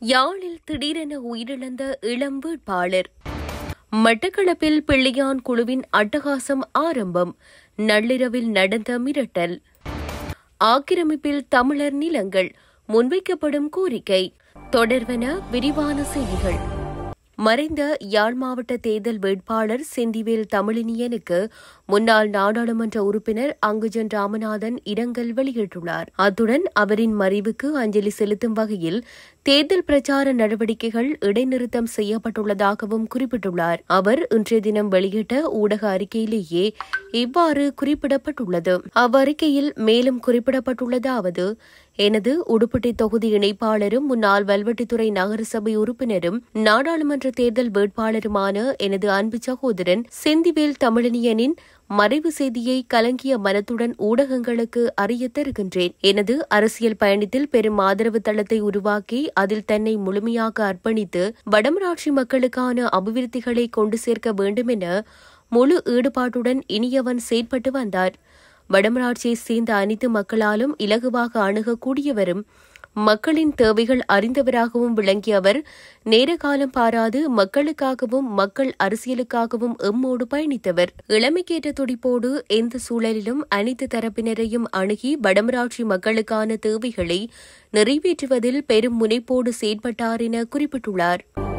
யாழில் திடீரென உயிரிழந்த இளம் வேட்பாளர் மட்டக்களப்பில் பிள்ளையான் குழுவின் அட்டகாசம் ஆரம்பம் நள்ளிரவில் நடந்த மிரட்டல் ஆக்கிரமிப்பில் தமிழர் நிலங்கள் முன்வைக்கப்படும் கோரிக்கை தொடர்வன விரிவான செய்திகள் மறைந்த யாழ் மாவட்ட தேர்தல் வேட்பாளர் செந்திவேல் தமிழினியனுக்கு முன்னாள் நாடாளுமன்ற உறுப்பினர் அங்குஜன் ராமநாதன் இரங்கல் வெளியிட்டுள்ளார் அத்துடன் அவரின் மறைவுக்கு அஞ்சலி செலுத்தும் வகையில் தேர்தல் பிரச்சார நடவடிக்கைகள் இடைநிறுத்தம் செய்யப்பட்டுள்ளதாகவும் குறிப்பிட்டுள்ளார் அவர் இன்றைய தினம் வெளியிட்ட ஊடக அறிக்கையிலேயே இவ்வாறு குறிப்பிடப்பட்டுள்ளது அவ்வறிக்கையில் மேலும் குறிப்பிடப்பட்டுள்ளதாவது எனது உடுப்பட்டி தொகுதி இணைப்பாளரும் முன்னாள் வல்வெட்டித்துறை நகரசபை உறுப்பினரும் நாடாளுமன்ற தேர்தல் வேட்பாளருமான எனது அன்பு சகோதரன் செந்திவேல் தமிழனியனின் மறைவு செய்தியை கலங்கிய மனத்துடன் ஊடகங்களுக்கு அறிய தருகின்றேன் எனது அரசியல் பயணத்தில் பெரும் ஆதரவு தளத்தை உருவாக்கி அதில் தன்னை முழுமையாக அர்ப்பணித்து வடமராட்சி மக்களுக்கான அபிவிருத்திகளை கொண்டு சேர்க்க வேண்டும் என முழு ஈடுபாட்டுடன் இனியவன் செயற்பட்டு வந்தார் வடமராட்சியை சேர்ந்த அனைத்து மக்களாலும் இலகுவாக அணுகக்கூடியவரும் மக்களின் தேவைகள் அறிந்தவராகவும் விளங்கிய அவர் நேர காலம் பாராது மக்களுக்காகவும் மக்கள் அரசியலுக்காகவும் எம்மோடு பயணித்தவர் இளமைக்கேற்ற துடிப்போடு எந்த சூழலிலும் அனைத்து தரப்பினரையும் அணுகி வடமராட்சி மக்களுக்கான தேவைகளை நிறைவேற்றுவதில் பெரும் முனைப்போடு செயற்பட்டார் என குறிப்பிட்டுள்ளார்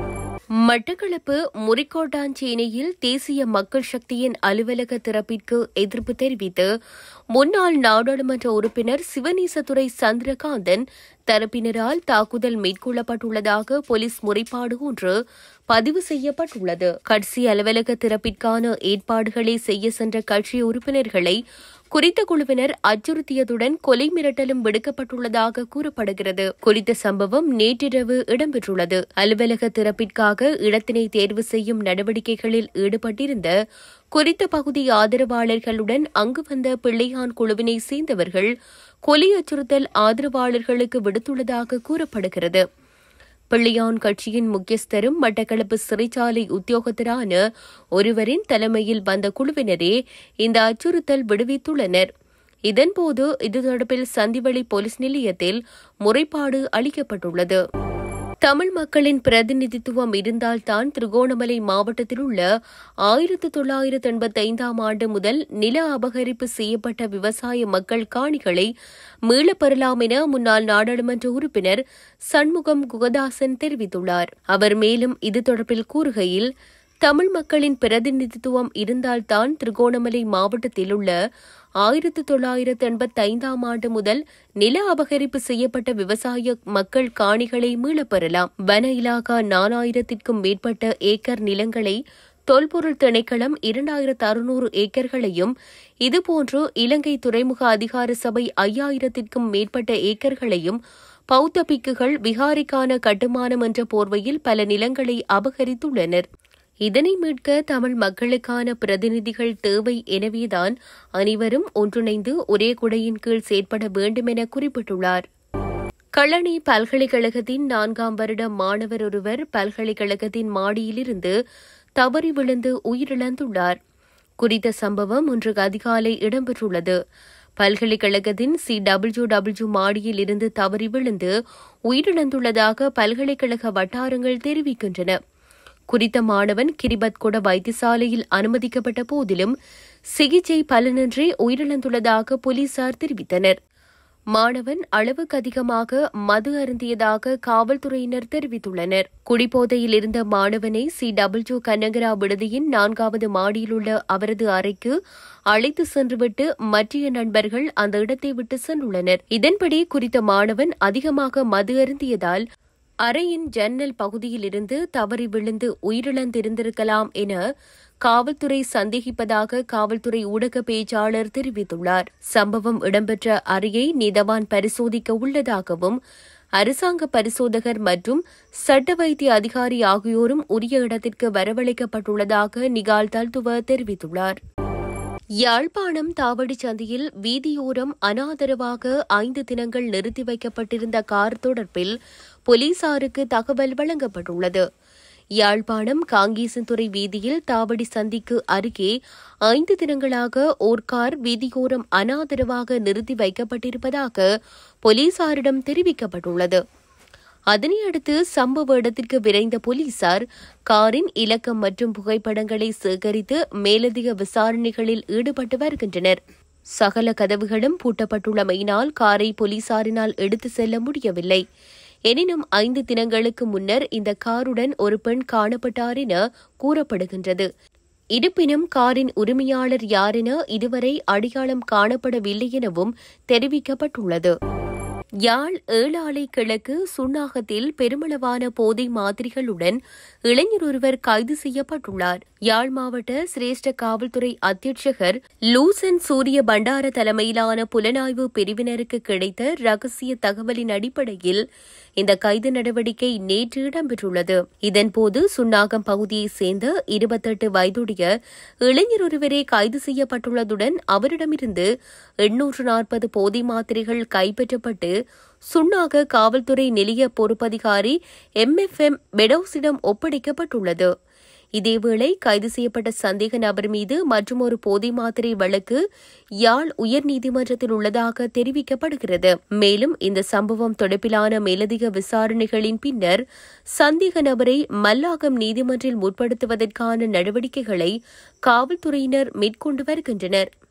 மட்டக்களப்பு முறிக்கோட்டாஞ்சேனையில் தேசிய மக்கள் சக்தியின் அலுவலக திறப்பிற்கு எதிர்ப்பு தெரிவித்து முன்னாள் நாடாளுமன்ற உறுப்பினர் சிவநீசத்துறை சந்திரகாந்தன் தரப்பினரால் தாக்குதல் மேற்கொள்ளப்பட்டுள்ளதாக போலீஸ் முறைப்பாடு ஒன்று பதிவு செய்யப்பட்டுள்ளது கட்சி அலுவலக திறப்பிற்கான ஏற்பாடுகளை செய்ய சென்ற கட்சி உறுப்பினர்களை குறித்த குழுவினர் அச்சுறுத்தியதுடன் கொலை மிரட்டலும் விடுக்கப்பட்டுள்ளதாக கூறப்படுகிறது குறித்த சம்பவம் நேற்றிரவு இடம்பெற்றுள்ளது அலுவலக திறப்பிற்காக இடத்தினை தேர்வு செய்யும் நடவடிக்கைகளில் ஈடுபட்டிருந்த குறித்த பகுதி ஆதரவாளர்களுடன் அங்கு வந்த பிள்ளையான் குழுவினை சேர்ந்தவர்கள் கொலை அச்சுறுத்தல் ஆதரவாளர்களுக்கு விடுத்துள்ளதாக கூறப்படுகிறது பிள்ளையான் கட்சியின் முக்கியஸ்தரும் மட்டக்களப்பு சிறைச்சாலை உத்தியோகத்தரான ஒருவரின் தலைமையில் வந்த குழுவினரே இந்த அச்சுறுத்தல் விடுவித்துள்ளனர் இதன்போது இது தொடர்பில் சந்திவெளி போலீஸ் நிலையத்தில் முறைப்பாடு அளிக்கப்பட்டுள்ளது தமிழ் மக்களின் பிரதிநிதித்துவம் இருந்தால்தான் திருகோணமலை மாவட்டத்தில் உள்ள ஆயிரத்து தொள்ளாயிரத்து எண்பத்தி ஐந்தாம் ஆண்டு முதல் நில அபகரிப்பு செய்யப்பட்ட விவசாய மக்கள் காணிகளை மீளப் பெறலாம் என முன்னாள் நாடாளுமன்ற உறுப்பினர் சண்முகம் குகதாசன் தெரிவித்துள்ளார் அவர் மேலும் இது தொடர்பில் கூறுகையில் தமிழ் மக்களின் பிரதிநிதித்துவம் இருந்தால்தான் திருகோணமலை மாவட்டத்தில் உள்ள ஆயிரத்து தொள்ளாயிரத்து எண்பத்தி ஐந்தாம் ஆண்டு முதல் நில அபகரிப்பு செய்யப்பட்ட விவசாய மக்கள் காணிகளை மீளப் பெறலாம் வன இலாகா நாலாயிரத்திற்கும் மேற்பட்ட ஏக்கர் நிலங்களை தொல்பொருள் திணைக்களம் இரண்டாயிரத்து அறுநூறு ஏக்கர்களையும் இதுபோன்று இலங்கை துறைமுக அதிகார சபை ஐயாயிரத்திற்கும் மேற்பட்ட ஏக்கர்களையும் பௌத்த பிக்குகள் விகாரிக்கான கட்டுமானம் என்ற போர்வையில் பல நிலங்களை அபகரித்துள்ளனர் இதனை மீட்க தமிழ் மக்களுக்கான பிரதிநிதிகள் தேவை எனவேதான் அனைவரும் ஒன்றிணைந்து ஒரே குடையின் கீழ் செயற்பட வேண்டும் என குறிப்பிட்டுள்ளார் கள்ளணி பல்கலைக்கழகத்தின் நான்காம் வருட மாணவர் ஒருவர் பல்கலைக்கழகத்தின் மாடியிலிருந்து தவறி விழுந்து உயிரிழந்துள்ளார் குறித்த சம்பவம் இன்று அதிகாலை இடம்பெற்றுள்ளது பல்கலைக்கழகத்தின் சி டபிள்யூ டபிள்யூ மாடியில் இருந்து தவறி விழுந்து உயிரிழந்துள்ளதாக பல்கலைக்கழக வட்டாரங்கள் தெரிவிக்கின்றன குறித்த மாணவன் கிரிபத் கூட வைத்தியசாலையில் அனுமதிக்கப்பட்ட போதிலும் சிகிச்சை பலனின்றி உயிரிழந்துள்ளதாக போலீசார் தெரிவித்தனர் மாணவன் அளவுக்கு அதிகமாக மது அருந்தியதாக காவல்துறையினர் தெரிவித்துள்ளனர் குடிபோதையில் இருந்த மாணவனை சி டபிள்யூ கனகரா விடுதியின் நான்காவது மாடியிலுள்ள அவரது அறைக்கு அழைத்து சென்றுவிட்டு மற்றைய நண்பர்கள் அந்த இடத்தை விட்டு சென்றுள்ளனர் இதன்படி குறித்த மாணவன் அதிகமாக மது அருந்தியதால் அறையின் ஜன்னல் பகுதியிலிருந்து தவறி விழுந்து உயிரிழந்திருந்திருக்கலாம் என காவல்துறை சந்தேகிப்பதாக காவல்துறை ஊடக பேச்சாளர் தெரிவித்துள்ளார் சம்பவம் இடம்பெற்ற அறையை நீதவான் பரிசோதிக்க உள்ளதாகவும் அரசாங்க பரிசோதகர் மற்றும் சட்ட வைத்திய அதிகாரி ஆகியோரும் உரிய இடத்திற்கு வரவழைக்கப்பட்டுள்ளதாக நிகால் தல்துவ தெரிவித்துள்ளார் யாழ்ப்பாணம் தாவடி சந்தையில் வீதியோரம் அனாதரவாக ஐந்து தினங்கள் நிறுத்தி வைக்கப்பட்டிருந்த கார் தொடர்பில் போலீசாருக்கு தகவல் வழங்கப்பட்டுள்ளது யாழ்ப்பாணம் காங்கேசன்துறை வீதியில் தாவடி சந்திக்கு அருகே ஐந்து தினங்களாக ஓர் கார் வீதியோரம் அனாதரவாக நிறுத்தி வைக்கப்பட்டிருப்பதாக போலீசாரிடம் தெரிவிக்கப்பட்டுள்ளது அதனையடுத்து சம்பவ இடத்திற்கு விரைந்த போலீசார் காரின் இலக்கம் மற்றும் புகைப்படங்களை சேகரித்து மேலதிக விசாரணைகளில் ஈடுபட்டு வருகின்றனர் சகல கதவுகளும் பூட்டப்பட்டுள்ளமையினால் காரை போலீசாரினால் எடுத்து செல்ல முடியவில்லை எனினும் ஐந்து தினங்களுக்கு முன்னர் இந்த காருடன் ஒரு பெண் காணப்பட்டார் என கூறப்படுகின்றது இருப்பினும் காரின் உரிமையாளர் யாரென இதுவரை அடையாளம் காணப்படவில்லை எனவும் தெரிவிக்கப்பட்டுள்ளது யாழ் ஏழாலை கிழக்கு சுண்ணாகத்தில் பெருமளவான போதை மாதிரிகளுடன் இளைஞர் ஒருவர் கைது செய்யப்பட்டுள்ளார் யாழ் மாவட்ட சிரேஷ்ட காவல்துறை அத்தியட்சகர் லூசன் சூரிய பண்டார தலைமையிலான புலனாய்வு பிரிவினருக்கு கிடைத்த ரகசிய தகவலின் அடிப்படையில் இந்த கைது நடவடிக்கை நேற்று இடம்பெற்றுள்ளது இதன்போது சுன்னாகம் பகுதியைச் சேர்ந்த இருபத்தெட்டு வயதுடைய இளைஞர் ஒருவரே கைது செய்யப்பட்டுள்ளதுடன் அவரிடமிருந்து எண்ணூற்று நாற்பது போதை மாத்திரைகள் கைப்பற்றப்பட்டு சுன்னாக காவல்துறை நிலைய பொறுப்பதிகாரி எம் எஃப் எம் பெடோஸிடம் ஒப்படைக்கப்பட்டுள்ளது இதேவேளை கைது செய்யப்பட்ட சந்தேக நபர் மீது மற்றொரு போதை மாத்திரை வழக்கு யாழ் உயர்நீதிமன்றத்தில் உள்ளதாக தெரிவிக்கப்படுகிறது மேலும் இந்த சம்பவம் தொடர்பிலான மேலதிக விசாரணைகளின் பின்னர் சந்தேக நபரை மல்லாகம் நீதிமன்றில் முற்படுத்துவதற்கான நடவடிக்கைகளை காவல்துறையினர் மேற்கொண்டு வருகின்றனர்